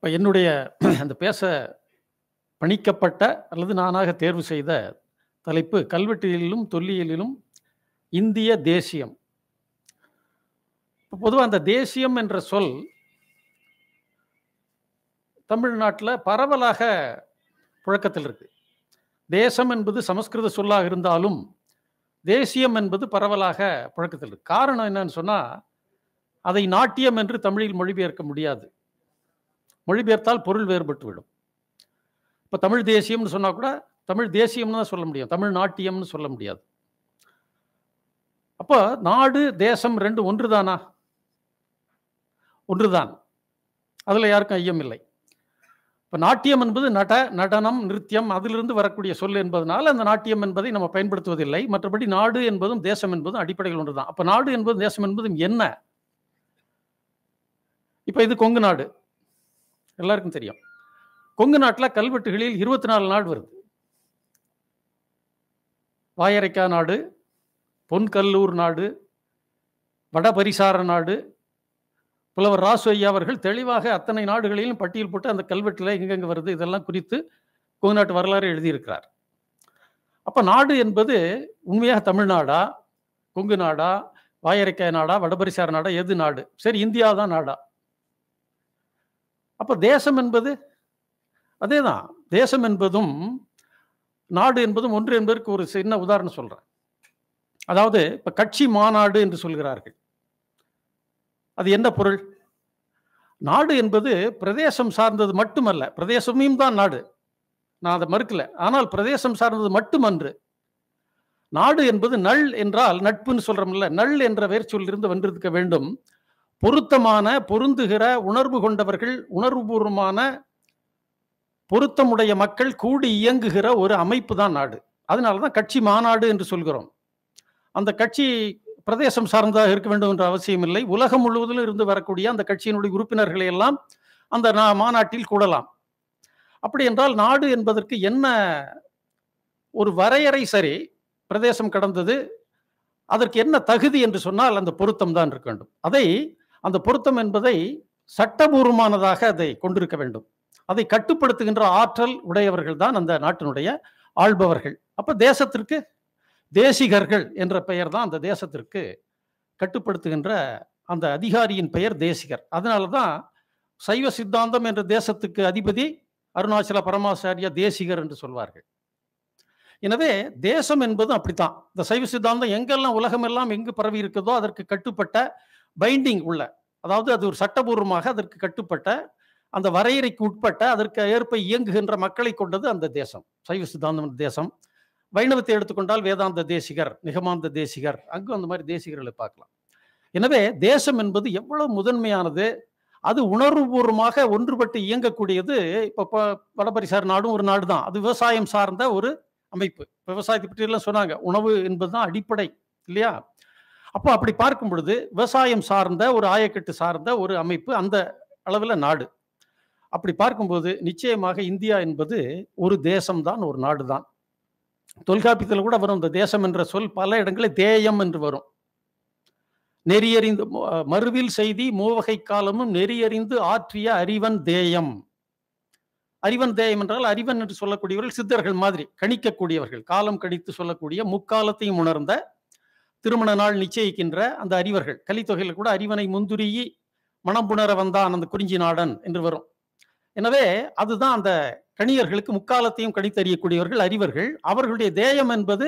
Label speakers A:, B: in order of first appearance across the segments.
A: இப்போ என்னுடைய அந்த பேச பணிக்கப்பட்ட அல்லது நானாக தேர்வு செய்த தலைப்பு கல்வெட்டியலிலும் தொல்லியலிலும் இந்திய தேசியம் இப்போ பொதுவாக அந்த தேசியம் என்ற சொல் தமிழ்நாட்டில் பரவலாக புழக்கத்தில் இருக்கு தேசம் என்பது சமஸ்கிருத சொல்லாக இருந்தாலும் தேசியம் என்பது பரவலாக புழக்கத்தில் இருக்கு காரணம் என்னன்னு சொன்னால் அதை நாட்டியம் என்று தமிழில் மொழிபெயர்க்க முடியாது மொழிபெயர்த்தால் பொருள் வேறுபட்டு விடும் இப்போ தமிழ் தேசியம்னு சொன்னால் கூட தமிழ் தேசியம்னு தான் சொல்ல முடியும் தமிழ் நாட்டியம்னு சொல்ல முடியாது அப்போ நாடு தேசம் ரெண்டு ஒன்று தானா ஒன்றுதான் அதில் யாருக்கும் ஐயம் இல்லை இப்போ நாட்டியம் என்பது நட நடனம் நிருத்தியம் அதிலிருந்து வரக்கூடிய சொல் என்பதனால் அந்த நாட்டியம் என்பதை நம்ம பயன்படுத்துவதில்லை மற்றபடி நாடு என்பதும் தேசம் என்பதும் அடிப்படையில் ஒன்று தான் அப்போ நாடு என்பது தேசம் என்பதும் என்ன இப்போ இது கொங்கு நாடு எல்லாருக்கும் தெரியும் கொங்கு நாட்டில் கல்வெட்டுகளில் இருபத்தி நாலு நாடு வருது வாயரைக்கா நாடு பொன்கல்லூர் நாடு வடபரிசார நாடு புலவர் ராசு ஐயா அவர்கள் தெளிவாக அத்தனை நாடுகளிலும் பட்டியல் போட்டு அந்த கல்வெட்டில் எங்கெங்கே வருது இதெல்லாம் குறித்து கொங்கு நாட்டு வரலாறு எழுதியிருக்கிறார் அப்போ நாடு என்பது உண்மையாக தமிழ்நாடா கொங்கு நாடா வாயரைக்காய் நாடா வடபரிசார நாடா எது நாடு சரி இந்தியா தான் நாடா அப்போ தேசம் என்பது அதே தான் தேசம் என்பதும் நாடு என்பதும் ஒன்று என்பதற்கு ஒரு சின்ன உதாரணம் சொல்கிறேன் அதாவது இப்போ கட்சி மாநாடு என்று சொல்கிறார்கள் அது என்ன பொருள் நாடு என்பது பிரதேசம் சார்ந்தது மட்டுமல்ல பிரதேசமும் தான் நாடு நான் அதை மறுக்கல ஆனால் பிரதேசம் சார்ந்தது மட்டுமன்று நாடு என்பது நள் என்றால் நட்புன்னு சொல்றோம்ல நள் என்ற வேர்ச்சொல்லிருந்து வென்றிருக்க வேண்டும் பொருத்தமான பொருந்துகிற உணர்வு கொண்டவர்கள் உணர்வுபூர்வமான பொருத்தமுடைய மக்கள் கூடி இயங்குகிற ஒரு அமைப்பு தான் நாடு அதனால தான் கட்சி மாநாடு என்று சொல்கிறோம் அந்த கட்சி பிரதேசம் சார்ந்ததாக இருக்க வேண்டும் என்ற அவசியம் இல்லை உலகம் முழுவதிலும் இருந்து வரக்கூடிய அந்த கட்சியினுடைய உறுப்பினர்களை எல்லாம் அந்த மாநாட்டில் கூடலாம் அப்படி என்றால் நாடு என்பதற்கு என்ன ஒரு வரையறை சரி பிரதேசம் கடந்தது அதற்கு என்ன தகுதி என்று சொன்னால் அந்த பொருத்தம் தான் இருக்க வேண்டும் அதை அந்த பொருத்தம் என்பதை சட்டபூர்வமானதாக அதை கொண்டிருக்க வேண்டும் அதை கட்டுப்படுத்துகின்ற ஆற்றல் உடையவர்கள் தான் அந்த நாட்டினுடைய ஆள்பவர்கள் அப்ப தேசத்திற்கு தேசிகர்கள் என்ற பெயர் தான் அந்த தேசத்திற்கு கட்டுப்படுத்துகின்ற அந்த அதிகாரியின் பெயர் தேசிகர் அதனால தான் சைவ சித்தாந்தம் என்ற தேசத்துக்கு அதிபதி அருணாச்சல பரமாச்சாரியா தேசிகர் என்று சொல்வார்கள் எனவே தேசம் என்பதும் அப்படித்தான் இந்த சைவ சித்தாந்தம் எங்கெல்லாம் உலகம் எல்லாம் எங்கு பரவி இருக்குதோ அதற்கு கட்டுப்பட்ட பைண்டிங் உள்ள அதாவது அது ஒரு சட்டபூர்வமாக அதற்கு கட்டுப்பட்ட அந்த வரையறைக்கு உட்பட்ட அதற்கு ஏற்ப இயங்குகின்ற மக்களை கொண்டது அந்த தேசம் சைவ சித்தாந்தம் தேசம் வைணவத்தை எடுத்துக்கொண்டால் வேதாந்த தேசிகர் நிகமாந்த தேசிகர் அங்கும் அந்த மாதிரி தேசிகர்களை பார்க்கலாம் எனவே தேசம் என்பது எவ்வளவு முதன்மையானது அது உணர்வுபூர்வமாக ஒன்றுபட்டு இயங்கக்கூடியது இப்போ வடபரிசார் நாடும் ஒரு நாடு தான் அது விவசாயம் சார்ந்த ஒரு அமைப்பு விவசாயத்தை பற்றி எல்லாம் சொன்னாங்க உணவு என்பதுதான் அடிப்படை இல்லையா அப்போ அப்படி பார்க்கும் பொழுது விவசாயம் சார்ந்த ஒரு ஆயக்கட்டு சார்ந்த ஒரு அமைப்பு அந்த அளவில் நாடு அப்படி பார்க்கும்போது நிச்சயமாக இந்தியா என்பது ஒரு தேசம்தான் ஒரு நாடு தான் தொல்காப்பியத்தில் கூட வரும் இந்த தேசம் என்ற சொல் பல இடங்களில் தேயம் என்று வரும் நெறியறிந்து மறுவில் செய்தி மூவகை காலமும் நெறியறிந்து ஆற்றிய அறிவன் தேயம் அறிவன் தேயம் என்றால் அறிவன் என்று சொல்லக்கூடியவர்கள் சித்தர்கள் மாதிரி கணிக்கக்கூடியவர்கள் காலம் கணித்து சொல்லக்கூடிய முக்காலத்தையும் உணர்ந்த திருமண நாள் நிச்சயிக்கின்ற அந்த அறிவர்கள் கலித்தொகையில் கூட அறிவனை முந்துரியை மனம் புணர வந்தான் அந்த குறிஞ்சி நாடன் என்று வரும் எனவே அதுதான் அந்த கணியர்களுக்கு முக்காலத்தையும் கணித்தறியக்கூடியவர்கள் அறிவர்கள் அவர்களுடைய தேயம் என்பது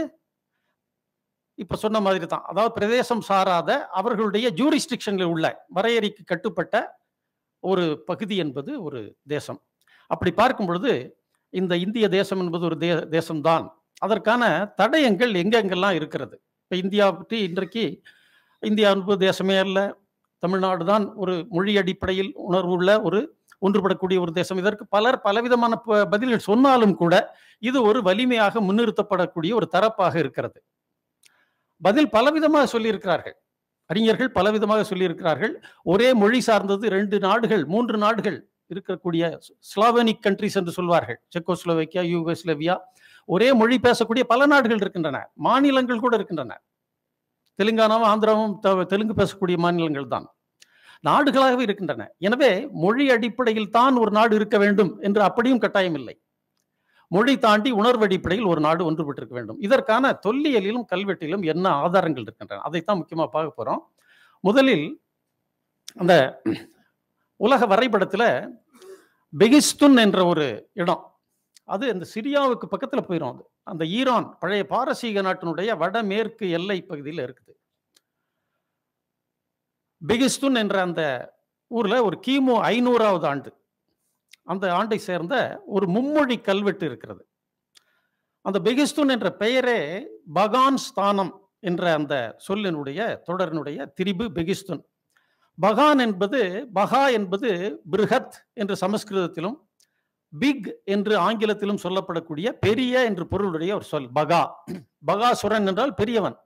A: இப்ப சொன்ன மாதிரி தான் அதாவது பிரதேசம் சாராத அவர்களுடைய ஜூரிஸ்டிக்ஷனில் உள்ள வரையறைக்கு கட்டுப்பட்ட ஒரு பகுதி என்பது ஒரு தேசம் அப்படி பார்க்கும் பொழுது இந்த இந்திய தேசம் என்பது ஒரு தே தேசம்தான் அதற்கான தடயங்கள் எங்கெங்கெல்லாம் இருக்கிறது இப்போ இந்தியா பற்றி இன்றைக்கு இந்தியா என்பது தேசமே அல்ல தமிழ்நாடு தான் ஒரு மொழி அடிப்படையில் உணர்வுள்ள ஒரு ஒன்றுபடக்கூடிய ஒரு தேசம் இதற்கு பலர் பலவிதமான பதில்கள் சொன்னாலும் கூட இது ஒரு வலிமையாக முன்னிறுத்தப்படக்கூடிய ஒரு தரப்பாக இருக்கிறது பதில் பலவிதமாக சொல்லியிருக்கிறார்கள் அறிஞர்கள் பலவிதமாக சொல்லியிருக்கிறார்கள் ஒரே மொழி சார்ந்தது ரெண்டு நாடுகள் மூன்று நாடுகள் இருக்கக்கூடிய ஸ்லாவனிக் கண்ட்ரிஸ் என்று சொல்வார்கள் செக்கோஸ்லோவேக்கியா யூகோஸ்லோவியா ஒரே மொழி பேசக்கூடிய பல நாடுகள் இருக்கின்றன மாநிலங்கள் கூட இருக்கின்றன தெலுங்கானாவும் ஆந்திராவும் தெலுங்கு பேசக்கூடிய மாநிலங்கள் தான் நாடுகளாகவே இருக்கின்றன எனவே மொழி அடிப்படையில் தான் ஒரு நாடு இருக்க வேண்டும் என்று அப்படியும் கட்டாயம் இல்லை மொழி தாண்டி உணர்வு அடிப்படையில் ஒரு நாடு ஒன்றுபட்டிருக்க வேண்டும் இதற்கான தொல்லியலிலும் கல்வெட்டிலும் என்ன ஆதாரங்கள் இருக்கின்றன அதைத்தான் முக்கியமா பார்க்க போறோம் முதலில் அந்த உலக வரைபடத்துல பெகிஸ்துன் என்ற ஒரு இடம் அது இந்த சிரியாவுக்கு பக்கத்துல போயிடும் அது அந்த ஈரான் பழைய பாரசீக நாட்டினுடைய வடமேற்கு எல்லை பகுதியில் இருக்குது பெகிஸ்துன் என்ற அந்த ஊர்ல ஒரு கிமு ஐநூறாவது ஆண்டு அந்த ஆண்டை சேர்ந்த ஒரு மும்மொழி கல்வெட்டு இருக்கிறது அந்த பெகிஸ்துன் என்ற பெயரே பகான் ஸ்தானம் என்ற அந்த சொல்லினுடைய தொடரினுடைய திரிபு பெகிஸ்துன் பகான் என்பது பகா என்பது பிருகத் என்று சமஸ்கிருதத்திலும் பிக் என்று ஆங்கிலத்திலும் சொல்லப்படக்கூடிய பெரிய என்று பொருளுடைய ஒரு சொல் பகா பகாசுரன் என்றால் பெரியவன்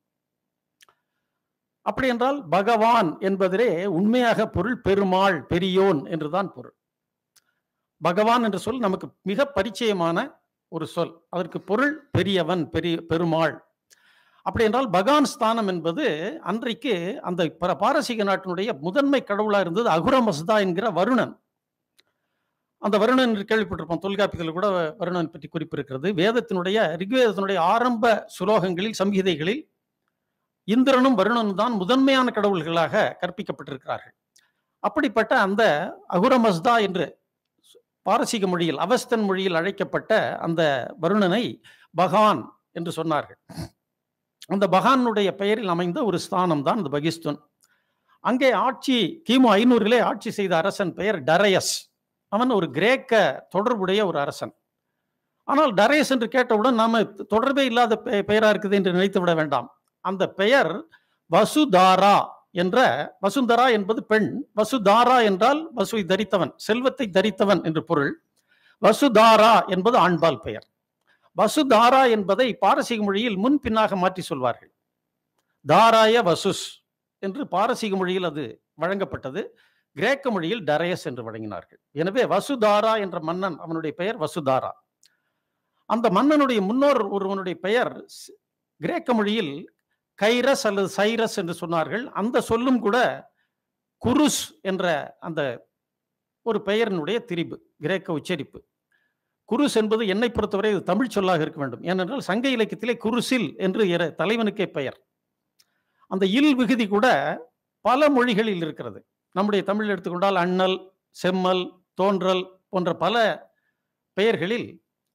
A: அப்படி என்றால் பகவான் என்பதிலே உண்மையாக பொருள் பெருமாள் பெரியோன் என்றுதான் பொருள் பகவான் என்ற சொல் நமக்கு மிக பரிச்சயமான ஒரு சொல் அதற்கு பொருள் பெரியவன் பெரிய பெருமாள் அப்படி என்றால் பகான் ஸ்தானம் என்பது அன்றைக்கு அந்த பர- பாரசீக நாட்டினுடைய முதன்மை கடவுளா இருந்தது அகுரமஸ்தா என்கிற வருணன் அந்த வருணன் என்று கேள்விப்பட்டிருப்போம் தொல்காப்பியத்தில் கூட வருணன் பற்றி குறிப்பு இருக்கிறது வேதத்தினுடைய ரிக்வேதத்தினுடைய ஆரம்ப சுலோகங்களில் சம்ஹிதைகளில் இந்திரனும் வருணனும் தான் முதன்மையான கடவுள்களாக கற்பிக்கப்பட்டிருக்கிறார்கள் அப்படிப்பட்ட அந்த அகுரமஸ்தா என்று பாரசீக மொழியில் அவஸ்தன் மொழியில் அழைக்கப்பட்ட அந்த வருணனை பகான் என்று சொன்னார்கள் அந்த பகானுடைய பெயரில் அமைந்த ஒரு ஸ்தானம் தான் இந்த பகிஸ்துன் அங்கே ஆட்சி கிமு ஐநூறிலே ஆட்சி செய்த அரசன் பெயர் டரையஸ் அவன் ஒரு கிரேக்க தொடர்புடைய ஒரு அரசன் ஆனால் டரையஸ் என்று கேட்டவுடன் நாம தொடர்பே இல்லாத பெ- பெயரா இருக்குது என்று நினைத்து விட வேண்டாம் அந்த பெயர் வசுதாரா என்ற வசுந்தரா என்பது பெண் வசுதாரா என்றால் வசுவை தரித்தவன் செல்வத்தை தரித்தவன் என்று பொருள் வசுதாரா என்பது ஆண்பால் பெயர் வசுதாரா என்பதை பாரசீக மொழியில் முன் பின்னாக மாற்றி சொல்வார்கள் தாராய வசுஸ் என்று பாரசீக மொழியில் அது வழங்கப்பட்டது கிரேக்க மொழியில் டரையஸ் என்று வழங்கினார்கள் எனவே வசுதாரா என்ற மன்னன் அவனுடைய பெயர் வசுதாரா அந்த மன்னனுடைய முன்னோர் ஒருவனுடைய பெயர் ஸ்- கிரேக்க மொழியில் கைரஸ் அல்லது சைரஸ் என்று சொன்னார்கள் அந்த சொல்லும் கூட குருஸ் என்ற அந்த ஒரு பெயரினுடைய திரிபு கிரேக்க உச்சரிப்பு குருஸ் என்பது என்னை பொறுத்தவரை இது தமிழ் சொல்லாக இருக்க வேண்டும் ஏனென்றால் சங்க இலக்கியத்திலே குருசில் என்று இர- தலைவனுக்கே பெயர் அந்த இல் விகுதி கூட பல மொழிகளில் இருக்கிறது நம்முடைய தமிழ் எடுத்துக்கொண்டால் அண்ணல் செம்மல் தோன்றல் போன்ற பல பெயர்களில்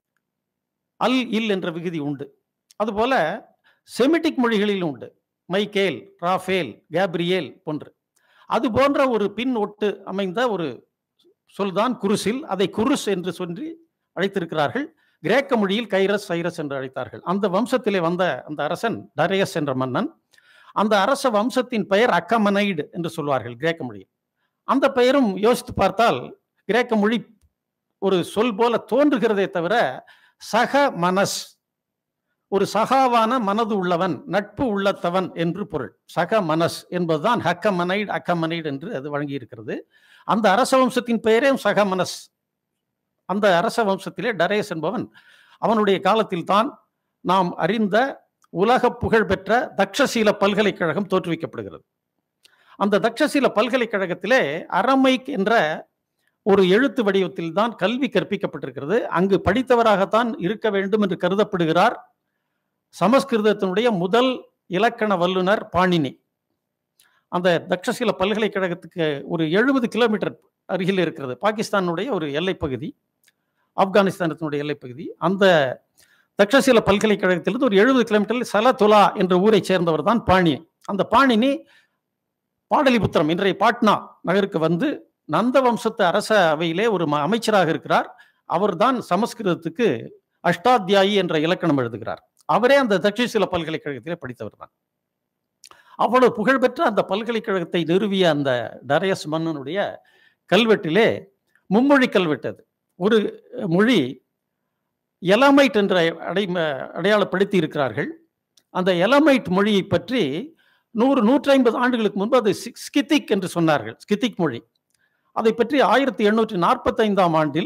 A: அல் இல் என்ற விகுதி உண்டு அதுபோல செமிட்டிக் மொழிகளிலும் உண்டு மைக்கேல் ராஃபேல் கேப்ரியேல் போன்று அது போன்ற ஒரு பின் ஒட்டு அமைந்த ஒரு சொல்தான் குருசில் அதை குருஸ் என்று சொல்லி அழைத்திருக்கிறார்கள் கிரேக்க மொழியில் கைரஸ் சைரஸ் என்று அழைத்தார்கள் அந்த வம்சத்திலே வந்த அந்த அரசன் டரையஸ் என்ற மன்னன் அந்த அரச வம்சத்தின் பெயர் அக்கமனைடு என்று சொல்வார்கள் கிரேக்க மொழியில் அந்த பெயரும் யோசித்து பார்த்தால் கிரேக்க மொழி ஒரு சொல் போல தோன்றுகிறதே தவிர சக மனஸ் ஒரு சகாவான மனது உள்ளவன் நட்பு உள்ளத்தவன் என்று பொருள் சக மனஸ் என்பதுதான் ஹக்கமனைடு அக்கமனைடு என்று அது வழங்கியிருக்கிறது அந்த அரச வம்சத்தின் பெயரே சக மனஸ் அந்த அரச வம்சத்திலே டரேஸ் என்பவன் அவனுடைய காலத்தில் தான் நாம் அறிந்த உலக புகழ்பெற்ற தக்ஷசீல பல்கலைக்கழகம் தோற்றுவிக்கப்படுகிறது அந்த தக்ஷசீல பல்கலைக்கழகத்திலே அரமைக் என்ற ஒரு எழுத்து வடிவத்தில் தான் கல்வி கற்பிக்கப்பட்டிருக்கிறது அங்கு படித்தவராகத்தான் இருக்க வேண்டும் என்று கருதப்படுகிறார் சமஸ்கிருதத்தினுடைய முதல் இலக்கண வல்லுனர் பாணினி அந்த தக்ஷசீல பல்கலைக்கழகத்துக்கு ஒரு எழுபது கிலோமீட்டர் அருகில் இருக்கிறது பாகிஸ்தானுடைய ஒரு எல்லைப்பகுதி ஆப்கானிஸ்தானத்தினுடைய எல்லைப்பகுதி அந்த தக்ஷசீல பல்கலைக்கழகத்திலிருந்து ஒரு எழுபது கிலோமீட்டரில் சலதுலா என்ற ஊரை சேர்ந்தவர் தான் பாணி அந்த பாணினி பாடலிபுத்திரம் இன்றைய பாட்னா நகருக்கு வந்து நந்த வம்சத்து அரச அவையிலே ஒரு ம- அமைச்சராக இருக்கிறார் அவர்தான் சமஸ்கிருதத்துக்கு அஷ்டாத்தியாயி என்ற இலக்கணம் எழுதுகிறார் அவரே அந்த தட்சிசில பல்கலைக்கழகத்திலே படித்தவர் தான் அவ்வளவு புகழ்பெற்ற அந்த பல்கலைக்கழகத்தை நிறுவிய அந்த டரையஸ் மன்னனுடைய கல்வெட்டிலே மும்மொழி கல்வெட்டு அது ஒரு மொழி எலமைட் என்ற அடை அடையாளப்படுத்தி இருக்கிறார்கள் அந்த எலமைட் மொழியை பற்றி நூறு நூற்றி ஐம்பது ஆண்டுகளுக்கு முன்பு அது சி- ஸ்கித்திக் என்று சொன்னார்கள் ஸ்கித்திக் மொழி அதை பற்றி ஆயிரத்தி எண்ணூற்றி நாற்பத்தைந்தாம் ஆண்டில்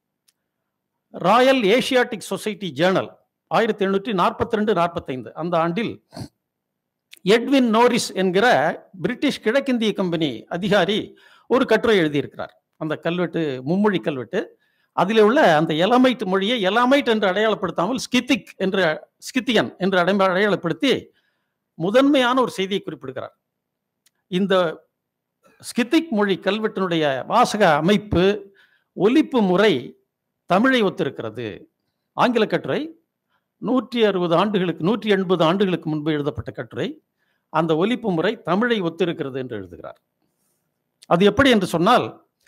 A: ராயல் ஏசியாட்டிக் சொசைட்டி ஜேர்னல் ஆயிரத்தி எண்ணூற்றி நாற்பத்தி ரெண்டு நாற்பத்தைந்து அந்த ஆண்டில் எட்வின் நோரிஸ் என்கிற பிரிட்டிஷ் கிழக்கிந்திய கம்பெனி அதிகாரி ஒரு கட்டுரை எழுதியிருக்கிறார் அந்த கல்வெட்டு மும்மொழி கல்வெட்டு அதில் உள்ள அந்த எலமைட் மொழியை எலாமைட் என்று அடையாளப்படுத்தாமல் ஸ்கித்திக் என்று ஸ்கித்தியன் என்று அடை அடையாளப்படுத்தி முதன்மையான ஒரு செய்தியை குறிப்பிடுகிறார் இந்த ஸ்கித்திக் மொழி கல்வெட்டினுடைய வாசக அமைப்பு ஒலிப்பு முறை தமிழை ஒத்திருக்கிறது ஆங்கில கட்டுரை நூற்றி அறுபது ஆண்டுகளுக்கு நூற்றி எண்பது ஆண்டுகளுக்கு முன்பு எழுதப்பட்ட கட்டுரை அந்த ஒலிப்பு முறை தமிழை ஒத்திருக்கிறது என்று எழுதுகிறார் அது எப்படி என்று சொன்னால்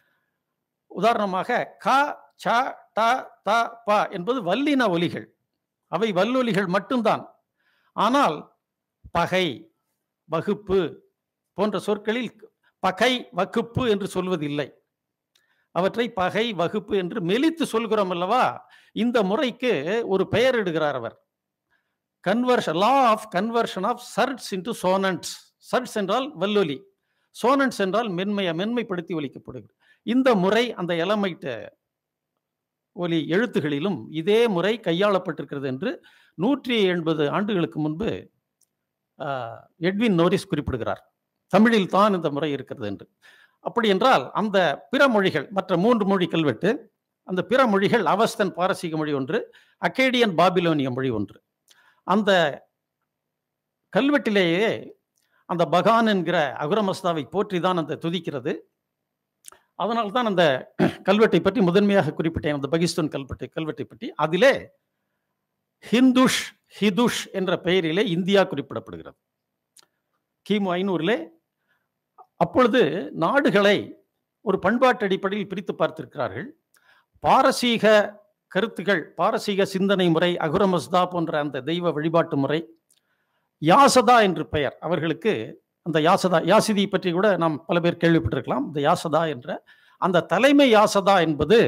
A: உதாரணமாக க ச ட த ப என்பது வல்லின ஒலிகள் அவை வல்லொலிகள் மட்டும்தான் ஆனால் பகை வகுப்பு போன்ற சொற்களில் பகை வகுப்பு என்று சொல்வதில்லை அவற்றை பகை வகுப்பு என்று மெலித்து சொல்கிறோம் அல்லவா இந்த முறைக்கு ஒரு பெயர் இடுகிறார் அவர் conversion law of conversion of surds into sonants surds என்றால் வல்லொலி சோனன்ட்ஸ் என்றால் மென்மைய மென்மைப்படுத்தி ஒலிக்கப்படுகிறது இந்த முறை அந்த எலமைட்ட ஒலி எழுத்துகளிலும் இதே முறை கையாளப்பட்டிருக்கிறது என்று நூற்றி எண்பது ஆண்டுகளுக்கு முன்பு எட்வின் நோரிஸ் குறிப்பிடுகிறார் தமிழில் தான் இந்த முறை இருக்கிறது என்று அப்படி என்றால் அந்த பிற மொழிகள் மற்ற மூன்று மொழி கல்வெட்டு அந்த பிற மொழிகள் அவஸ்தன் பாரசீக மொழி ஒன்று அக்கேடியன் பாபிலோனிய மொழி ஒன்று அந்த கல்வெட்டிலேயே அந்த பகான் என்கிற அகுரமஸ்தாவை போற்றி தான் அந்த துதிக்கிறது அதனால் தான் அந்த கல்வெட்டை பற்றி முதன்மையாக குறிப்பிட்டேன் அந்த பகிஸ்தான் கல்வெட்டை கல்வெட்டை பற்றி அதிலே ஹிந்துஷ் ஹிதுஷ் என்ற பெயரிலே இந்தியா குறிப்பிடப்படுகிறது கிமு ஐநூறிலே அப்பொழுது நாடுகளை ஒரு பண்பாட்டு அடிப்படையில் பிரித்து பார்த்திருக்கிறார்கள் பாரசீக கருத்துகள் பாரசீக சிந்தனை முறை அகுரமஸ்தா போன்ற அந்த தெய்வ வழிபாட்டு முறை யாசதா என்று பெயர் அவர்களுக்கு அந்த யாசதா யாசிதி பற்றி கூட நாம் பல பேர் கேள்விப்பட்டிருக்கலாம் இந்த யாசதா என்ற அந்த தலைமை யாசதா என்பது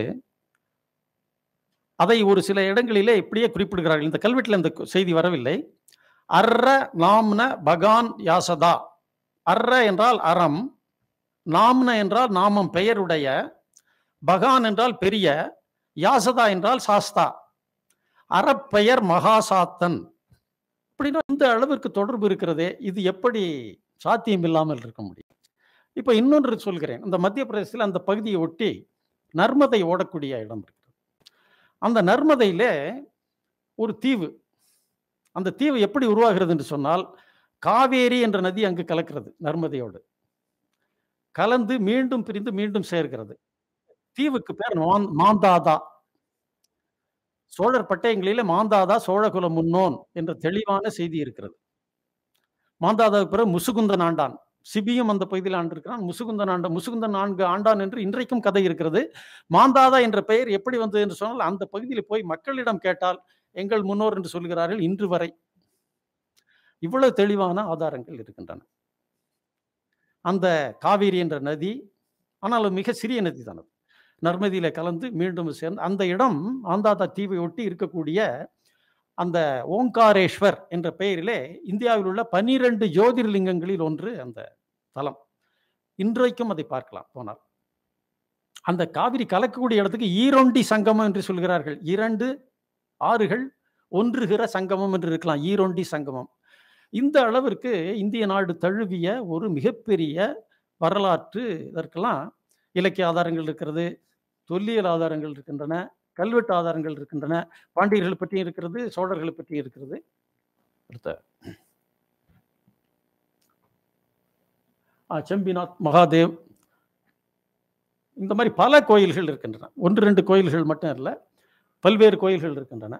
A: அதை ஒரு சில இடங்களிலே இப்படியே குறிப்பிடுகிறார்கள் இந்த கல்வெட்டில் இந்த செய்தி வரவில்லை அர்ர நாம்ன பகான் யாசதா அர்ர என்றால் அறம் நாம்ன என்றால் நாமம் பெயருடைய பகான் என்றால் பெரிய யாசதா என்றால் சாஸ்தா அறப்பெயர் மகாசாத்தன் அப்படின்னா இந்த அளவிற்கு தொடர்பு இருக்கிறதே இது எப்படி சாத்தியம் இல்லாமல் இருக்க முடியும் இப்போ இன்னொன்று சொல்கிறேன் இந்த மத்திய பிரதேசத்தில் அந்த பகுதியை ஒட்டி நர்மதை ஓடக்கூடிய இடம் இருக்கிறது அந்த நர்மதையிலே ஒரு தீவு அந்த தீவு எப்படி உருவாகிறது என்று சொன்னால் காவேரி என்ற நதி அங்கு கலக்கிறது நர்மதையோடு கலந்து மீண்டும் பிரிந்து மீண்டும் சேர்கிறது தீவுக்கு பேர் மாந்தாதா சோழர் பட்டயங்களிலே மாந்தாதா சோழகுல முன்னோன் என்ற தெளிவான செய்தி இருக்கிறது மாந்தாதாவுக்கு பிறகு முசுகுந்தன் ஆண்டான் சிபியும் அந்த பகுதியில் ஆண்டிருக்கிறான் முசுகுந்தன் ஆண்ட முசுகுந்தன் நான்கு ஆண்டான் என்று இன்றைக்கும் கதை இருக்கிறது மாந்தாதா என்ற பெயர் எப்படி வந்தது என்று சொன்னால் அந்த பகுதியில் போய் மக்களிடம் கேட்டால் எங்கள் முன்னோர் என்று சொல்கிறார்கள் இன்று வரை இவ்வளவு தெளிவான ஆதாரங்கள் இருக்கின்றன அந்த காவேரி என்ற நதி ஆனால் மிக சிறிய நதி தான் அது நர்மதியில கலந்து மீண்டும் சேர்ந்து அந்த இடம் ஆந்தாதா தீவை ஒட்டி இருக்கக்கூடிய அந்த ஓங்காரேஸ்வர் என்ற பெயரிலே இந்தியாவில் உள்ள பனிரெண்டு ஜோதிர்லிங்கங்களில் ஒன்று அந்த தலம் இன்றைக்கும் அதை பார்க்கலாம் போனால் அந்த காவிரி கலக்கக்கூடிய இடத்துக்கு ஈரொண்டி சங்கமம் என்று சொல்கிறார்கள் இரண்டு ஆறுகள் ஒன்றுகிற சங்கமம் என்று இருக்கலாம் ஈரொண்டி சங்கமம் இந்த அளவிற்கு இந்திய நாடு தழுவிய ஒரு மிகப்பெரிய வரலாற்று இதற்கெல்லாம் இலக்கிய ஆதாரங்கள் இருக்கிறது தொல்லியல் ஆதாரங்கள் இருக்கின்றன கல்வெட்டு ஆதாரங்கள் இருக்கின்றன பாண்டியர்கள் பற்றியும் இருக்கிறது சோழர்களை பற்றியும் இருக்கிறது அடுத்த செம்பிநாத் மகாதேவ் இந்த மாதிரி பல கோயில்கள் இருக்கின்றன ஒன்று ரெண்டு கோயில்கள் மட்டும் இல்லை பல்வேறு கோயில்கள் இருக்கின்றன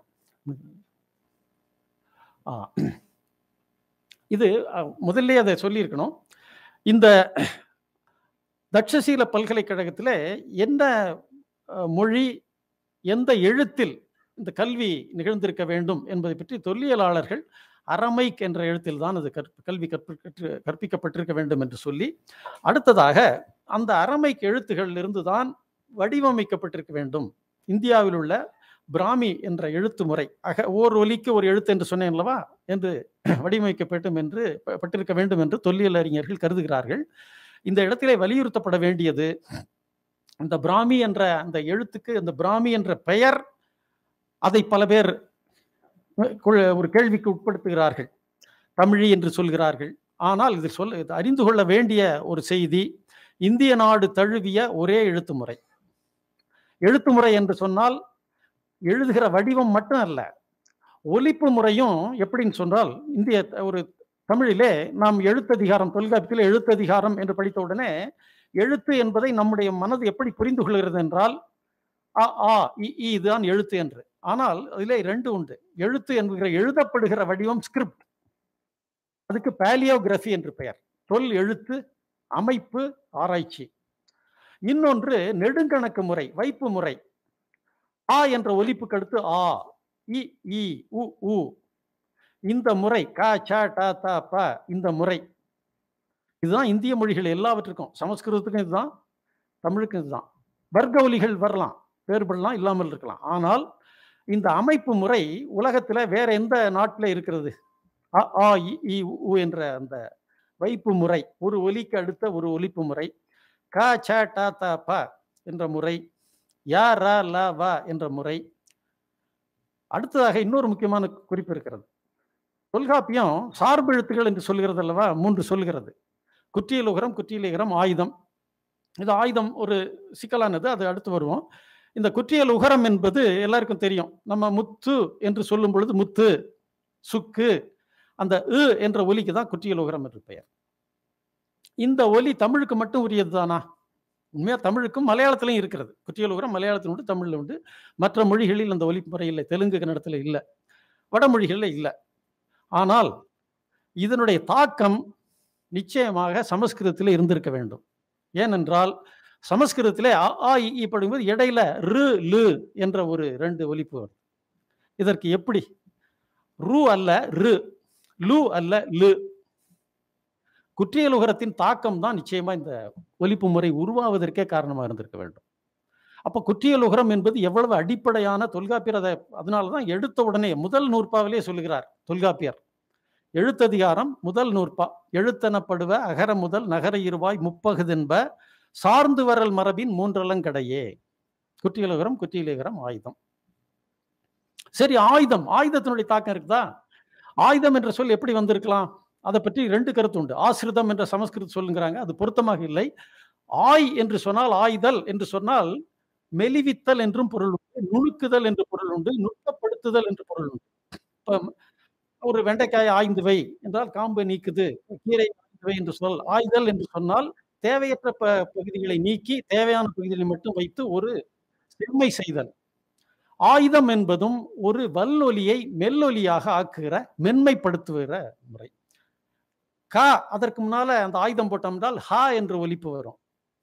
A: இது முதல்ல அதை சொல்லியிருக்கணும் இந்த தட்சசீல பல்கலைக்கழகத்தில் என்ன மொழி எந்த எழுத்தில் இந்த கல்வி நிகழ்ந்திருக்க வேண்டும் என்பதை பற்றி தொல்லியலாளர்கள் அறமைக் என்ற எழுத்தில் தான் அது கல்வி கற்பு கற்பிக்கப்பட்டிருக்க வேண்டும் என்று சொல்லி அடுத்ததாக அந்த அறமைக் எழுத்துகளிலிருந்து தான் வடிவமைக்கப்பட்டிருக்க வேண்டும் இந்தியாவில் உள்ள பிராமி என்ற எழுத்து முறை அக ஓர் ஒலிக்கு ஒரு எழுத்து என்று சொன்னேன் அல்லவா என்று வடிவமைக்கப்பட்டும் என்று பட்டிருக்க வேண்டும் என்று தொல்லியல் அறிஞர்கள் கருதுகிறார்கள் இந்த இடத்திலே வலியுறுத்தப்பட வேண்டியது இந்த பிராமி என்ற அந்த எழுத்துக்கு அந்த பிராமி என்ற பெயர் அதை பல பேர் ஒரு கேள்விக்கு உட்படுத்துகிறார்கள் தமிழி என்று சொல்கிறார்கள் ஆனால் இது சொல்ல இது அறிந்து கொள்ள வேண்டிய ஒரு செய்தி இந்திய நாடு தழுவிய ஒரே எழுத்து முறை எழுத்து முறை என்று சொன்னால் எழுதுகிற வடிவம் மட்டும் அல்ல ஒலிப்பு முறையும் எப்படின்னு சொன்னால் இந்திய ஒரு தமிழிலே நாம் எழுத்ததிகாரம் தொல்காப்பியத்தில் எழுத்ததிகாரம் என்று படித்த உடனே எழுத்து என்பதை நம்முடைய மனது எப்படி புரிந்து கொள்கிறது என்றால் அ ஆ இ ஈ இதுதான் எழுத்து என்று ஆனால் அதிலே ரெண்டு உண்டு எழுத்து என்கிற எழுதப்படுகிற வடிவம் ஸ்கிரிப்ட் அதுக்கு பேலியோகிராஃபி என்று பெயர் தொல் எழுத்து அமைப்பு ஆராய்ச்சி இன்னொன்று நெடுங்கணக்கு முறை வைப்பு முறை ஆ என்ற ஒலிப்புக்கு அடுத்து ஆ இ ஈ உ உ இந்த முறை க ச ட த ப இந்த முறை இதுதான் இந்திய மொழிகள் எல்லாவற்றுக்கும் சமஸ்கிருதத்துக்கும் இதுதான் தமிழுக்கும் இதுதான் வர்க்க ஒலிகள் வரலாம் வேறுபடலாம் இல்லாமல் இருக்கலாம் ஆனால் இந்த அமைப்பு முறை உலகத்துல வேற எந்த நாட்டில் இருக்கிறது அ ஆ இ ஈ உ, உ என்ற அந்த வைப்பு முறை ஒரு ஒலிக்கு அடுத்த ஒரு ஒலிப்பு முறை க ச ட த ப என்ற முறை ய ர ல வ என்ற முறை அடுத்ததாக இன்னொரு முக்கியமான குறிப்பு இருக்கிறது தொல்காப்பியம் சார்பு எழுத்துக்கள் என்று சொல்கிறது அல்லவா மூன்று சொல்கிறது குற்றியலுகரம் குற்றியலுகரம் ஆயுதம் இது ஆயுதம் ஒரு சிக்கலானது அது அடுத்து வருவோம் இந்த குற்றியல் உகரம் என்பது எல்லாருக்கும் தெரியும் நம்ம முத்து என்று சொல்லும் பொழுது முத்து சுக்கு அந்த உ என்ற ஒலிக்கு தான் குற்றியல் உகரம் என்று பெயர் இந்த ஒலி தமிழுக்கு மட்டும் உரியது தானா உண்மையா தமிழுக்கும் மலையாளத்திலையும் இருக்கிறது குற்றியல் உகரம் மலையாளத்தில் உண்டு தமிழ்ல உண்டு மற்ற மொழிகளில் அந்த ஒலி முறை இல்லை தெலுங்கு கன்னடத்தில் இல்லை வடமொழிகளில் இல்லை ஆனால் இதனுடைய தாக்கம் நிச்சயமாக சமஸ்கிருதத்தில் இருந்திருக்க வேண்டும் ஏனென்றால் சமஸ்கிருதத்திலே அ ஆ இ ஈ படிக்கும்போது இடையில ரு லு என்ற ஒரு ரெண்டு ஒலிப்பு வரும் இதற்கு எப்படி ரு அல்ல ரு லு அல்ல லு குற்றியலுகரத்தின் தாக்கம் தான் நிச்சயமா இந்த ஒலிப்பு முறை உருவாவதற்கே காரணமாக இருந்திருக்க வேண்டும் அப்ப குற்றியலுகரம் என்பது எவ்வளவு அடிப்படையான தொல்காப்பியர் அதை அதனாலதான் எடுத்த உடனே முதல் நூற்பாவிலே சொல்லுகிறார் தொல்காப்பியர் எழுத்ததிகாரம் முதல் நூற்பா எழுத்தெனப்படுவ அகர முதல் நகர இருவாய் முப்பகுதென்ப சார்ந்து வரல் மரபின் மூன்றலங்கடையே குற்றியலுகரம் குற்றியலுகரம் ஆயுதம் சரி ஆயுதம் ஆயுதத்தினுடைய தாக்கம் இருக்குதா ஆயுதம் என்ற சொல் எப்படி வந்திருக்கலாம் அதை பற்றி ரெண்டு கருத்து உண்டு ஆசிரிதம் என்ற சமஸ்கிருத சொல்லுங்கிறாங்க அது பொருத்தமாக இல்லை ஆய் என்று சொன்னால் ஆய்தல் என்று சொன்னால் மெலிவித்தல் என்றும் பொருள் உண்டு நுணுக்குதல் என்று பொருள் உண்டு நுட்பப்படுத்துதல் என்று பொருள் உண்டு இப்ப ஒரு வெண்டைக்காய் ஆய்ந்து வை என்றால் காம்பை நீக்குது கீரை ஆய்ந்து வை என்று சொல் ஆய்தல் என்று சொன்னால் தேவையற்ற ப பகுதிகளை நீக்கி தேவையான பகுதிகளை மட்டும் வைத்து ஒரு செம்மை செய்தல் ஆயுதம் என்பதும் ஒரு வல்லொலியை மெல்லொலியாக ஆக்குகிற மென்மைப்படுத்துகிற முறை க அதற்கு முன்னால அந்த ஆயுதம் போட்டோம் என்றால் ஹா என்ற ஒலிப்பு வரும்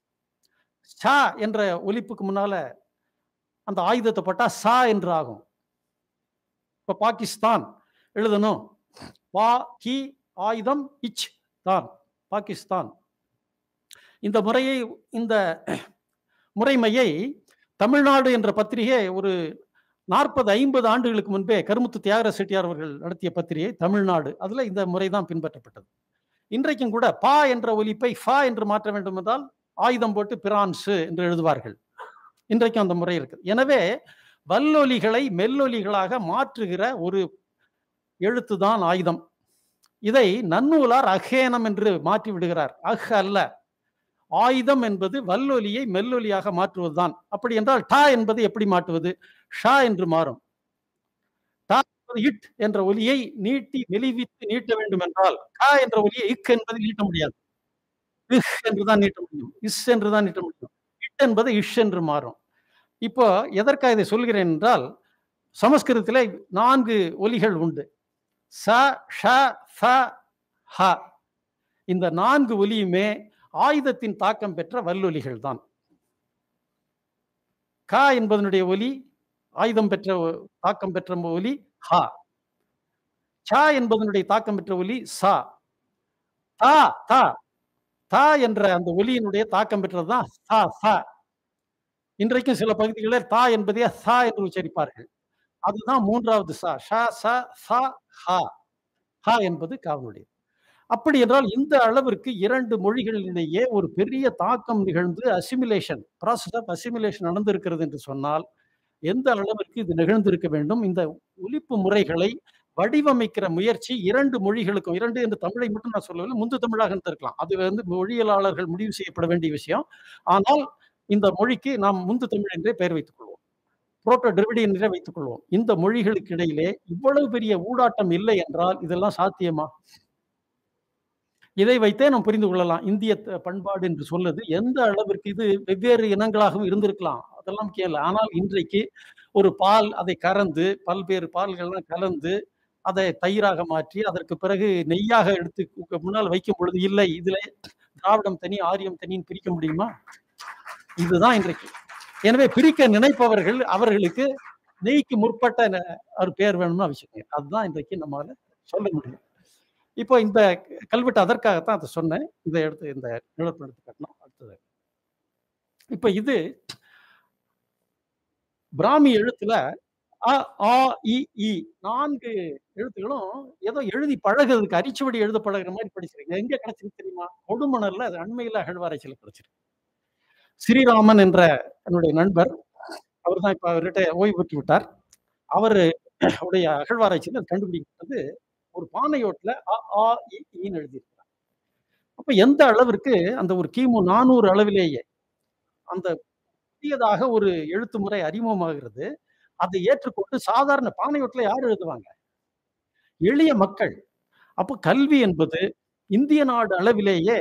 A: சா என்ற ஒலிப்புக்கு முன்னால அந்த ஆயுதத்தை போட்டா சா என்று ஆகும் இப்ப பாகிஸ்தான் எழுதணும் பா கி ஆயுதம் இச் தான் பாகிஸ்தான் இந்த முறையை இந்த முறைமையை தமிழ்நாடு என்ற பத்திரிகை ஒரு நாற்பது ஐம்பது ஆண்டுகளுக்கு முன்பே கருமுத்து தியாகர செட்டியார் அவர்கள் நடத்திய பத்திரிகை தமிழ்நாடு அதுல இந்த முறை தான் பின்பற்றப்பட்டது இன்றைக்கும் கூட பா என்ற ஒலிப்பை ஃபா என்று மாற்ற வேண்டும் என்றால் ஆயுதம் போட்டு பிரான்சு என்று எழுதுவார்கள் இன்றைக்கும் அந்த முறை இருக்கு எனவே வல்லொலிகளை மெல்லொலிகளாக மாற்றுகிற ஒரு எழுத்துதான் ஆயுதம் இதை நன்னூலார் அகேனம் என்று மாற்றி விடுகிறார் அஹ் அல்ல ஆயுதம் என்பது வல்லொலியை மெல்லொலியாக மாற்றுவதுதான் அப்படி என்றால் டா என்பது எப்படி மாற்றுவது ஷா என்று மாறும் டா என்பது இட் என்ற ஒலியை நீட்டி மெலிவித்து நீட்ட வேண்டும் என்றால் கா என்ற ஒலியை இக் என்பதில் நீட்ட முடியாது இஹ் என்றுதான் நீட்ட முடியும் இஸ் என்றுதான் நீட்ட முடியும் இட் என்பது இஷ் என்று மாறும் இப்போ எதற்காக இதை சொல்கிறேன் என்றால் சமஸ்கிருதத்திலே நான்கு ஒலிகள் உண்டு ச ஷ ஃப ஹ இந்த நான்கு ஒலியுமே ஆயுதத்தின் தாக்கம் பெற்ற வல்லொலிகள் தான் க என்பதனுடைய ஒலி ஆயுதம் பெற்ற ஒ- தாக்கம் பெற்ற ஒலி ஹ ச என்பதனுடைய தாக்கம் பெற்ற ஒலி சா தா தா தா என்ற அந்த ஒலியினுடைய தாக்கம் பெற்றதுதான் சா ச இன்றைக்கும் சில பகுதிகளில் தா என்பதே சா என்று உச்சரிப்பார்கள் அதுதான் மூன்றாவது சா ஷ ச ச ஹ ஹ என்பது காவனுடைய அப்படி என்றால் இந்த அளவிற்கு இரண்டு மொழிகளிலேயே ஒரு பெரிய தாக்கம் நிகழ்ந்து அசிமிலேஷன் ப்ராசஸ் ஆஃப் அசிமிலேஷன் நடந்திருக்கிறது என்று சொன்னால் எந்த அளவிற்கு இது நிகழ்ந்திருக்க வேண்டும் இந்த ஒலிப்பு முறைகளை வடிவமைக்கிற முயற்சி இரண்டு மொழிகளுக்கும் இரண்டு என்று தமிழை மட்டும் நான் சொல்லவில்லை முந்து தமிழாக இருந்திருக்கலாம் அது வந்து மொழியியலாளர்கள் முடிவு செய்யப்பட வேண்டிய விஷயம் ஆனால் இந்த மொழிக்கு நாம் முந்து தமிழ் என்றே பெயர் வைத்துக் கொள்வோம் புரோட்டோ டிரிவிடி என்றே வைத்துக் கொள்வோம் இந்த மொழிகளுக்கு இடையிலே இவ்வளவு பெரிய ஊடாட்டம் இல்லை என்றால் இதெல்லாம் சாத்தியமா இதை வைத்தே நாம் புரிந்து கொள்ளலாம் இந்திய த- பண்பாடு என்று சொல்லுது எந்த அளவிற்கு இது வெவ்வேறு இனங்களாகவும் இருந்திருக்கலாம் அதெல்லாம் கேள்வி ஆனால் இன்றைக்கு ஒரு பால் அதை கறந்து பல்வேறு பால்கள்லாம் கலந்து அதை தயிராக மாற்றி அதற்கு பிறகு நெய்யாக எடுத்து கு- முன்னால் வைக்கும் பொழுது இல்லை இதுல திராவிடம் தனி ஆரியம் தனின்னு பிரிக்க முடியுமா இதுதான் இன்றைக்கு எனவே பிரிக்க நினைப்பவர்கள் அவர்களுக்கு நெய்க்கு முற்பட்ட ந- ஒரு பேர் வேணும்னு அவசியம் இல்லை. அதுதான் இன்றைக்கு நம்மால சொல்ல முடியும் இப்போ இந்த கல்வெட்டு அதற்காகத்தான் அதை சொன்னேன் இதை எடுத்து இந்த நிலப்படம் எடுத்து காட்டணும் அடுத்தது இப்போ இது பிராமி எழுத்துல அ ஆ இ ஈ நான்கு எழுத்துகளும் ஏதோ எழுதி பழகுறதுக்கு அரிச்சுவடி எழுத பழகுற மாதிரி படிச்சிருக்கீங்க எங்க கிடைச்சிருக்கு தெரியுமா கொடுமணல்ல அது அண்மையில அகழ்வாராய்ச்சியில் கிடைச்சிருக்கு ஸ்ரீராமன் என்ற என்னுடைய நண்பர் அவர் தான் இப்ப அவர்கிட்ட ஓய்வு பெற்று விட்டார் அவரு உடைய அகழ்வாராய்ச்சியில் அது கண்டுபிடிக்கிறது ஒரு பானையோட்டுல அ ஆ இ ஈன்னு எழுதியிருக்கிறார் அப்ப எந்த அளவிற்கு அந்த ஒரு கிமு நானூறு அளவிலேயே அந்த புதியதாக ஒரு எழுத்து முறை அறிமுகமாகிறது அதை ஏற்றுக்கொண்டு சாதாரண பானையோட்டுல யார் எழுதுவாங்க எளிய மக்கள் அப்போ கல்வி என்பது இந்திய நாடு அளவிலேயே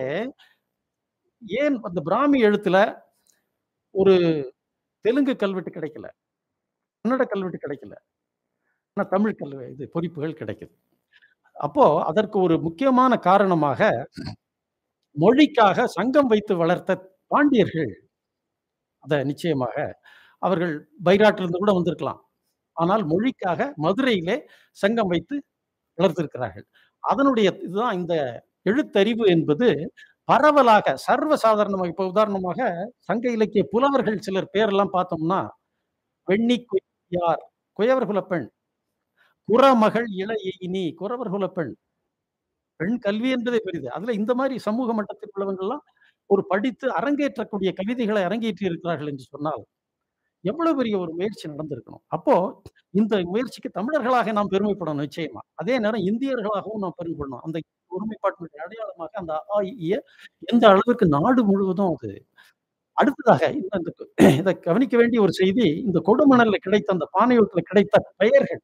A: ஏன் அந்த பிராமி எழுத்துல ஒரு தெலுங்கு கல்வெட்டு கிடைக்கல கன்னட கல்வெட்டு கிடைக்கல ஆனா தமிழ் கல்வி இது பொறிப்புகள் கிடைக்குது அப்போ அதற்கு ஒரு முக்கியமான காரணமாக மொழிக்காக சங்கம் வைத்து வளர்த்த பாண்டியர்கள் அத நிச்சயமாக அவர்கள் பைராட்டிலிருந்து கூட வந்திருக்கலாம் ஆனால் மொழிக்காக மதுரையிலே சங்கம் வைத்து வளர்த்திருக்கிறார்கள் அதனுடைய இதுதான் இந்த எழுத்தறிவு என்பது பரவலாக சர்வ சாதாரணமாக இப்ப உதாரணமாக சங்க இலக்கிய புலவர்கள் சிலர் பேரெல்லாம் பார்த்தோம்னா வெண்ணி குய்யார் குயவர் குலப்பெண் குறமகள் இளையினி குறவர் குலப்பெண் பெண் கல்வி என்பதே பெரிது அதுல இந்த மாதிரி சமூக மட்டத்தில் உள்ளவங்கெல்லாம் ஒரு படித்து அரங்கேற்றக்கூடிய கவிதைகளை அரங்கேற்றி இருக்கிறார்கள் என்று சொன்னால் எவ்வளவு பெரிய ஒரு முயற்சி நடந்திருக்கணும் அப்போ இந்த முயற்சிக்கு தமிழர்களாக நாம் பெருமைப்படணும் நிச்சயமா அதே நேரம் இந்தியர்களாகவும் நாம் பெருமைப்படணும் அந்த ஒருமைப்பாட்டினுடைய அடையாளமாக அந்த அ, இ, ஈ எந்த அளவுக்கு நாடு முழுவதும் அது அடுத்ததாக இந்த இந்த- இதை கவனிக்க வேண்டிய ஒரு செய்தி இந்த கொடுமணல்ல கிடைத்த அந்த பானையூட்டுல கிடைத்த பெயர்கள்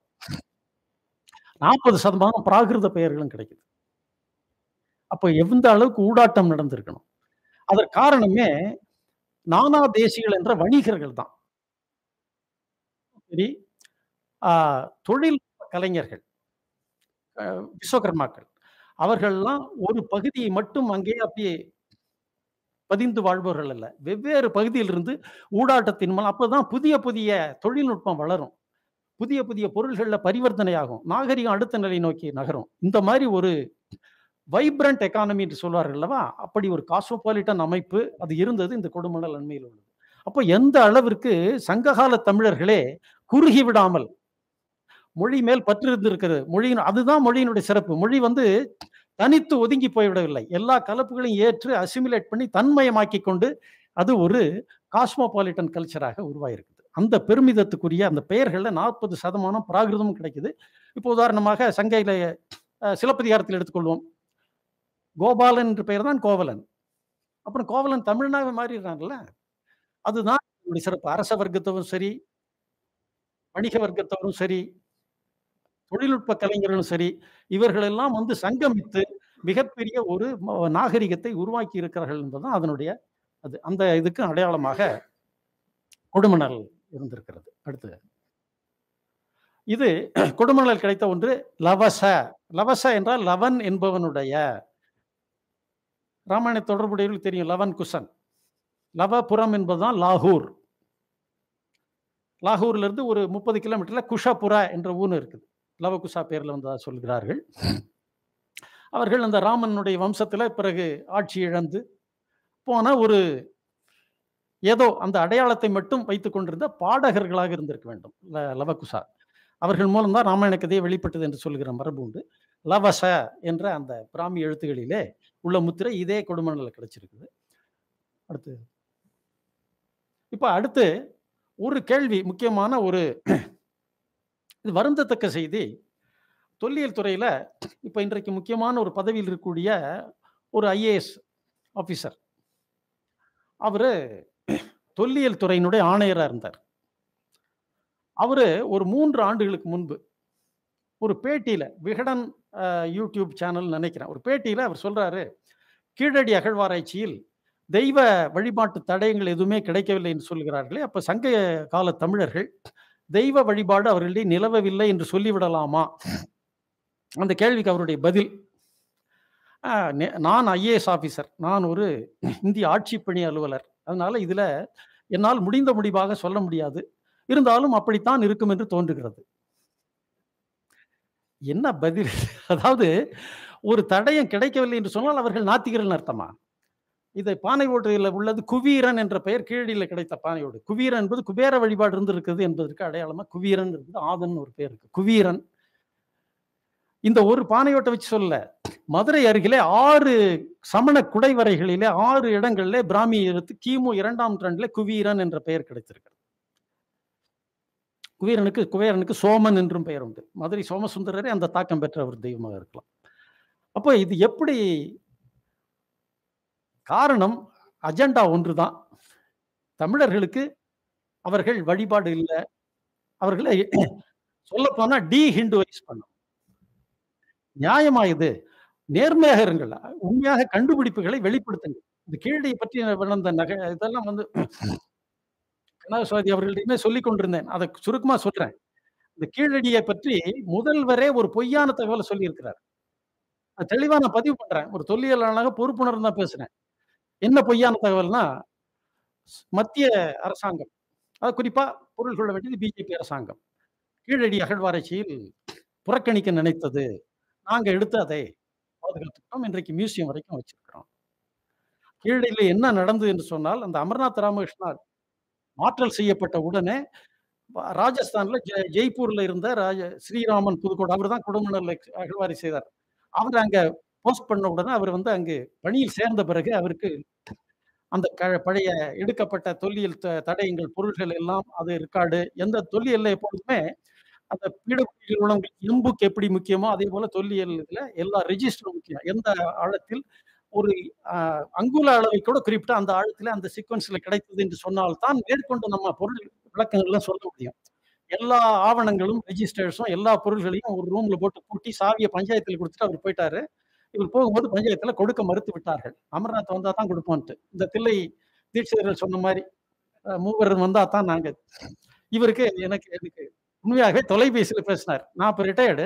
A: நாற்பது சதமானம் பிராகிருத பெயர்களும் கிடைக்குது அப்போ எந்த அளவுக்கு ஊடாட்டம் நடந்திருக்கணும் அதற்கு காரணமே நானா தேசிகள் என்ற வணிகர்கள் தான் சரி ஆஹ், தொழில் கலைஞர்கள் அஹ், விஸ்வகர்மாக்கள் அவர்கள்லாம் ஒரு பகுதியை மட்டும் அங்கே அப்படியே பதிந்து வாழ்பவர்கள் அல்ல வெவ்வேறு பகுதியிலிருந்து ஊடாட்டத்தின் மூலம் அப்பதான் புதிய புதிய தொழில்நுட்பம் வளரும் புதிய புதிய பொருள்கள்ல பரிவர்த்தனை ஆகும் நாகரிகம் அடுத்த நிலை நோக்கி நகரும் இந்த மாதிரி ஒரு வைப்ரண்ட் எக்கானமி என்று சொல்வார்கள் அல்லவா அப்படி ஒரு காஸ்மோபாலிட்டன் அமைப்பு அது இருந்தது இந்த கொடுமணல் அண்மையில் உள்ளது அப்போ எந்த அளவிற்கு சங்ககால தமிழர்களே குறுகி விடாமல் மொழி மேல் பற்று இருந்திருக்கிறது மொழியின் அதுதான் மொழியினுடைய சிறப்பு மொழி வந்து தனித்து ஒதுங்கி போய்விடவில்லை எல்லா கலப்புகளையும் ஏற்று அசிமுலேட் பண்ணி தன்மயமாக்கி கொண்டு அது ஒரு காஸ்மோபாலிட்டன் கல்ச்சராக உருவாயிருக்குது அந்த பெருமிதத்துக்குரிய அந்த பெயர்கள்ல நாற்பது சதமானம் பிராகிருதமும் கிடைக்குது இப்போ உதாரணமாக சங்க இலக்கிய அஹ், சிலப்பதிகாரத்தில் எடுத்துக்கொள்வோம் கோபாலன் என்ற பெயர் தான் கோவலன் அப்புறம் கோவலன் தமிழ்னாவே மாறிடுறாங்கல்ல அதுதான் இதனுடைய சிறப்பு அரச வர்க்கத்தவரும் சரி வணிக வர்க்கத்தவரும் சரி தொழில்நுட்ப கலைஞர்களும் சரி இவர்கள் எல்லாம் வந்து சங்கமித்து மிகப்பெரிய ஒரு ம- நாகரிகத்தை உருவாக்கி இருக்கிறார்கள் என்பதுதான் அதனுடைய அது அந்த இதுக்கு அடையாளமாக கொடுமணல் இருந்திருக்கிறது அடுத்து இது கொடுமணல் கிடைத்த ஒன்று லவச லவச என்றால் லவன் என்பவனுடைய ராமாயண தொடர்புடையவர்களுக்கு தெரியும் லவன் குசன் லவபுரம் என்பதுதான் லாகூர் லாகூர்ல இருந்து ஒரு முப்பது கிலோமீட்டர்ல குஷாபுரா என்ற ஊர் இருக்குது லவகுஷா பேர்ல வந்ததா சொல்கிறார்கள் அவர்கள் அந்த ராமனுடைய வம்சத்துல பிறகு ஆட்சி இழந்து போன ஒரு ஏதோ அந்த அடையாளத்தை மட்டும் வைத்துக் கொண்டிருந்த பாடகர்களாக இருந்திருக்க வேண்டும் ல- லவகுஷா அவர்கள் மூலம்தான் ராமாயண கதையை வெளிப்பட்டது என்று சொல்கிற மரபு உண்டு லவச என்ற அந்த பிராமி எழுத்துகளிலே உள்ள முத்திரை இதே கொடுமணல கிடைச்சிருக்குது அடுத்து இப்ப அடுத்து ஒரு கேள்வி முக்கியமான ஒரு இது வருந்தத்தக்க செய்தி தொல்லியல் துறையில இப்ப இன்றைக்கு முக்கியமான ஒரு பதவியில் இருக்கக்கூடிய ஒரு ஐஏஎஸ் ஆபீசர். அவரு தொல்லியல் துறையினுடைய ஆணையரா இருந்தார். அவரு ஒரு 3 ஆண்டுகளுக்கு முன்பு ஒரு பேட்டியில விகடன் அ யூடியூப் சேனல் நெனைக்கிறேன். ஒரு பேட்டியில அவர் சொல்றாரு, "கீழடி அகழ்வாராய்ச்சியில் தெய்வ வழிபாட்டு தடயங்கள் எதுவுமே கிடைக்கவில்லை என்று சொல்கிறார்களே, அப்ப சங்க கால தமிழர்கள் தெய்வ வழிபாடு அவர்களிடையே நிலவவில்லை என்று சொல்லிவிடலாமா?" அந்த கேள்விக்கு அவருடைய பதில், "அ நெ நான் ஐஏஎஸ் ஆபீசர். நான் ஒரு இந்திய ஆட்சிப் பணி அலுவலர். அதனால இதுல என்னால் முடிந்த முடிவாக சொல்ல முடியாது. இருந்தாலும் அப்படித்தான் இருக்கும் என்று தோன்றுகிறது." என்ன பதில்? அதாவது ஒரு தடயம் கிடைக்கவில்லை என்று சொன்னால் அவர்கள் நாத்திகர்கள்னு அர்த்தமா? இதை பானை ஓட்டுல உள்ளது குவீரன் என்ற பெயர் கீழடியில கிடைத்த பானை ஓடு. குவீரன் என்பது குபேர வழிபாடு இருந்திருக்குது என்பதற்கு அடையாளமா குவீரன் இருக்குது. ஆதன் ஒரு பேர் இருக்கு. குவீரன். இந்த ஒரு பானையோட்டை வச்சு சொல்லல. மதுரை அருகிலே 6 சமண குடைவரைகளிலே 6 இடங்களிலே பிராமி எழுத்து கிமு 2ஆம் நூற்றாண்டிலே குவீரன் என்ற பெயர் கிடைத்திருக்கிறது. குவீரனுக்கு குபேரனுக்கு சோமன் என்றும் பெயர் உண்டு. மதுரை சோமசுந்தரரே அந்த தாக்கம் பெற்ற ஒரு தெய்வமாக இருக்கலாம். அப்போ இது எப்படி காரணம் அஜெண்டா ஒன்றுதான். தமிழர்களுக்கு அவர்கள் வழிபாடு இல்ல. அவர்களை சொல்லப்போனா டீ ஹிந்துவைஸ் பண்ணணும். நியாயமா இது? நேர்மையாக இருங்கள். உண்மையாக கண்டுபிடிப்புகளை வெளிப்படுத்துங்கள். இந்த கீழடியை பற்றி வளர்ந்த நக இதெல்லாம் வந்து கனகசுவாதி அவர்களிடமே சொல்லிக் கொண்டிருந்தேன். அத சுருக்கமா சொல்றேன். இந்த கீழடியை பற்றி முதல்வரே ஒரு பொய்யான தகவல சொல்லியிருக்கிறார். அது தெளிவா நான் பதிவு பண்றேன். ஒரு தொல்லியலாளராக பொறுப்புணர்ந்து தான் பேசுறேன். என்ன பொய்யான தகவல்னா, மத்திய அரசாங்கம், அது குறிப்பா பொருள் கொள்ள வேண்டியது பிஜேபி அரசாங்கம். கீழடி அகழ்வாராய்ச்சியில் புறக்கணிக்க நினைத்தது. நாங்க எடுத்து அதை பாதுகாத்துக்கிட்டோம். இன்றைக்கு மியூசியம் வரைக்கும் வச்சிருக்கிறோம். கீழடியில என்ன நடந்தது என்று சொன்னால், அந்த அமர்நாத் ராமகிருஷ்ணா மாற்றல் செய்யப்பட்ட உடனே ராஜஸ்தான்ல ஜெ ஜெய்ப்பூர்ல இருந்த ராஜ ஸ்ரீராமன் புதுக்கோட்டை அவர் தான் குடமணல் அகழ்வாரி செய்தார். அவர் அங்க போஸ்ட் பண்ண உடனே அவர் வந்து அங்கு பணியில் சேர்ந்த பிறகு அவருக்கு அந்த க பழைய எடுக்கப்பட்ட தொல்லியல் த தடயங்கள், பொருள்கள் எல்லாம் அது ரெக்கார்டு எந்த தொல்லியல்ல எப்பொழுதுமே அந்த பீடபூமிகள் உள்ளவங்களுக்கு எம்புக் எப்படி முக்கியமோ, அதே போல தொல்லியல் இதுல எல்லா ரெஜிஸ்டரும் முக்கியம். எந்த ஆழத்தில் ஒரு அ அங்குல அளவை கூட குறிப்பிட்டு அந்த ஆழத்தில அந்த சீக்வென்ஸ்ல கிடைத்தது என்று சொன்னால் தான் மேற்கொண்டு நம்ம பொருள் விளக்கங்கள்லாம் சொல்ல முடியும். எல்லா ஆவணங்களும், ரெஜிஸ்டர்ஸும் எல்லா பொருள்களையும் ஒரு ரூம்ல போட்டு பூட்டி சாவிய பஞ்சாயத்துல குடுத்துட்டு அவர் போயிட்டாரு. இவர் போகும்போது பஞ்சாயத்துல கொடுக்க மறுத்து விட்டார்கள். அமர்நாத் வந்தா தான் குடுப்போன்ட்டு. இந்த தில்லை தீட்சிதர்கள் சொன்ன மாரி அ மூவர் வந்தா தான் நாங்க இவருக்கு எனக்கு எனக்கு உண்மையாகவே தொலைபேசியில பேசினார். நான் இப்ப ரிட்டயர்டு.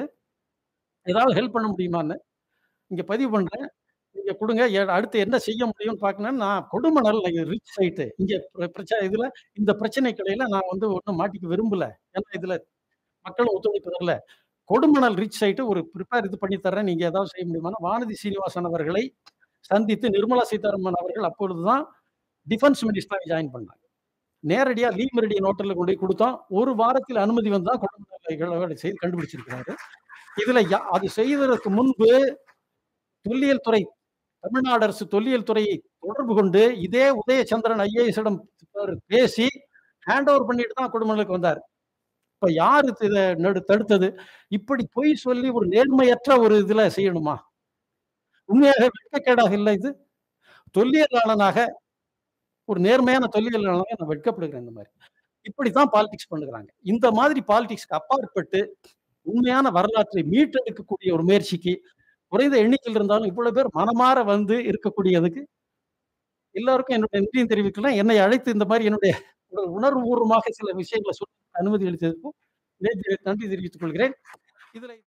A: ஏதாவது ஹெல்ப் பண்ண முடியுமான்னு. இங்க பதிவு பண்றேன். நீங்க குடுங்க. எ அடுத்து என்ன செய்ய முடியும்னு பார்க்கணும்னு நான் கொடுமணல் ரிச் சைட்டு. இங்க பிர பிரச்ச இதுல இந்த பிரச்சனைக்கு இடையில நான் வந்து ஒண்ணும் மாட்டிக்க விரும்பல. ஏன்னா இதுல மக்களும் ஒத்துழைப்பு தரல. கொடுமணல் ரிச் சைட்டு ஒரு பிரிப்பேர் இது பண்ணி தர்றேன். நீங்க ஏதாவது செய்ய முடியுமான்னு வானதி சீனிவாசன் அவர்களை சந்தித்து நிர்மலா சீதாராமன் அவர்கள் அப்பொழுது தான் டிஃபென்ஸ் மினிஸ்டரா ஜாயின் பண்ணாங்க. நேரடியா லீ மெரிடியன் ஹோட்டல்ல கொண்டு போய் குடுத்தோம். ஒரு வாரத்தில் அனுமதி வந்து தான் கொடுமணல் இகழ்வாரி செய்து கண்டுபிடிச்சிருக்கிறாரு. இதுல யா அது செய்வதற்கு முன்பு தொல்லியல் துறை தமிழ்நாடு அரசு தொல்லியல் துறையை தொடர்பு கொண்டு இதே உதயச்சந்திரன் ஐஏஎஸ்ஸிடம் பேசி ஹேண்ட் ஓவர் பண்ணிட்டு தான் கொடுமணலுக்கு வந்தார். இப்ப யாரு இத நடு தடுத்தது? இப்படி பொய் சொல்லி ஒரு நேர்மையற்ற ஒரு இதுல செய்யணுமா? உண்மையாக வெட்கக்கேடாக இல்ல இது? தொல்லியலாளனாக ஒரு நேர்மையான தொல்லியலாளனாக நான் வெட்கப்படுகிறேன் இந்த மாரி. இப்படித்தான் பாலிடிக்ஸ் பண்ணுகிறாங்க. இந்த மாதிரி பாலிடிக்ஸ்க்கு அப்பாற்பட்டு உண்மையான வரலாற்றை மீட்டெடுக்கக்கூடிய ஒரு முயற்சிக்கு குறைந்த எண்ணிக்கையில் இருந்தாலும் இவ்வளவு பேர் மனமாற வந்து இருக்கக்கூடியதுக்கு எல்லாருக்கும் என்னுடைய நன்றியும் தெரிவிக்கிறேன். என்னை அழைத்து இந்த மாரி என்னுடைய உணர்வுபூர்வமாக சில விஷயங்கள சொல்ல அனுமதி அளித்ததற்கும் நன்றி தெரிவித்துக் கொள்கிறேன். இதுல